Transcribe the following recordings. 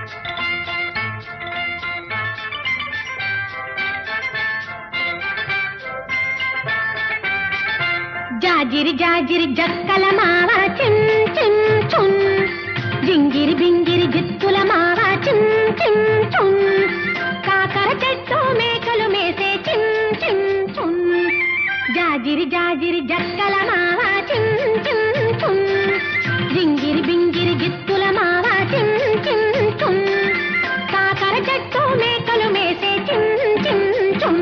జాజిరి జాజిరి జక్కల మావ చిన్ చిన్ చున్ జింగిరి బింగిరి జిత్తుల మావ చిన్ చిన్ చున్ కాకర చెట్టు మేకలు మేసే చిన్ చిన్ చున్ జాజిరి జాజిరి జక్కల మావ చిన్ చిన్ చున్ జింగిరి బింగిరి జిత్తుల మావ చిన్ చిన్ చున్ కాకర చెట్టు మేకలు మేసే చిన్ చిన్ చున్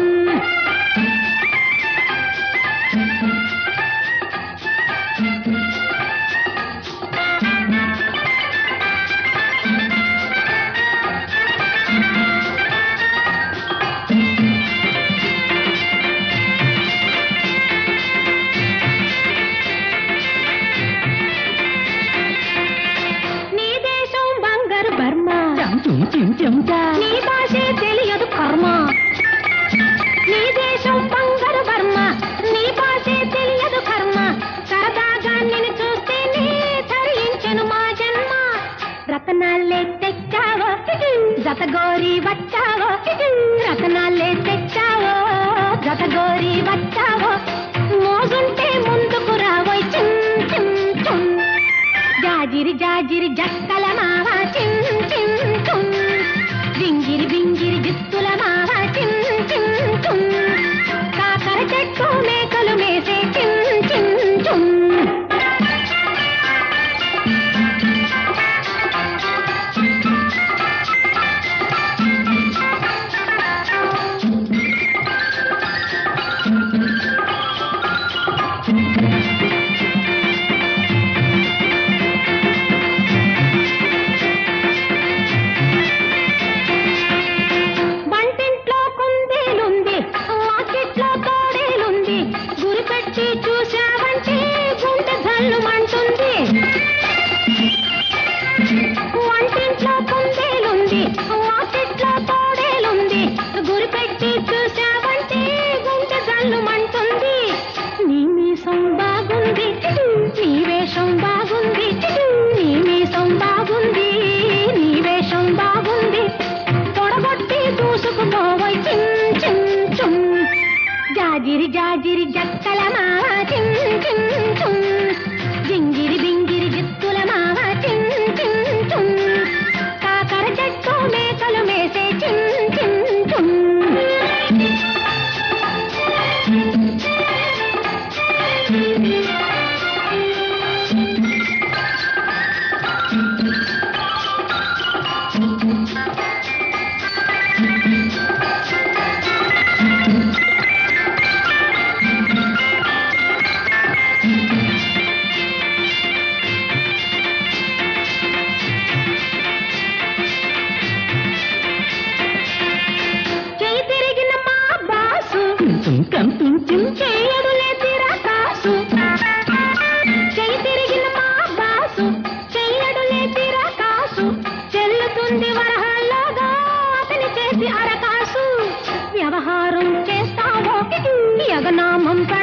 నీ దేశం బంగారు బర్మా నీ భాషే తెలియదు కర్మ నీ దేశం బంగారు బర్మ నీ భాషే తెలియదు కర్మ సరదాగా నిన్ను చూస్తే నీ తరించెను మా జన్మ రతనాలే తెచ్చావో జతగోరి వచ్చావో రతనాలే తెచ్చావో జతగోరి వచ్చావో మోగుంటే ముందుకు రావోయ్ చిన్ చిన్ చిన్ జాజిరి జాజిరి జక్కల మావ చిన్ చిన్ చున్ జింగిరి బింగిరి జిత్తుల మావ చిన్ చిన్ చున్ కాకర చెట్టు మేకలు మేసే చిన్ చిన్ చున్ వంటింట్లో కుందేలుంది వాకిట్లో తోడేలుంది గురిపెట్టి చూశావంటే గుండె జల్లుమంటుంది వంటింట్లో కుందేలుంది వాకిట్లో తోడేలుంది గురిపెట్టి చూశావంటే గుండె జల్లుమంటుంది నీ మీసం బాగుంది నీ వేషం బాగుంది నీ మీసం బాగుంది నీ వేషం బాగుంది తొడగొట్టి దూసుకుపోవై చిన్ చిన్ చున్ జాజిరి జాజిరి జక్కల మావ చిన్ చిన్ చున్ జింగిరి బింగిరి జిత్తుల మావ చిన్ చిన్ చున్ కాకర చెట్టు మేకలు మేసే చిన్ చిన్ చున్ చేయి తిరిగిన మా బాసు చేయడులే తిరకాసు చేయి తిరిగిన మా బాసు చెయ్యడులే తిరకాసు చెల్లుతుంది వరహాల్లోగా అతని చేసి అరకాసు వ్యవహారం చేస్తావో యగనామం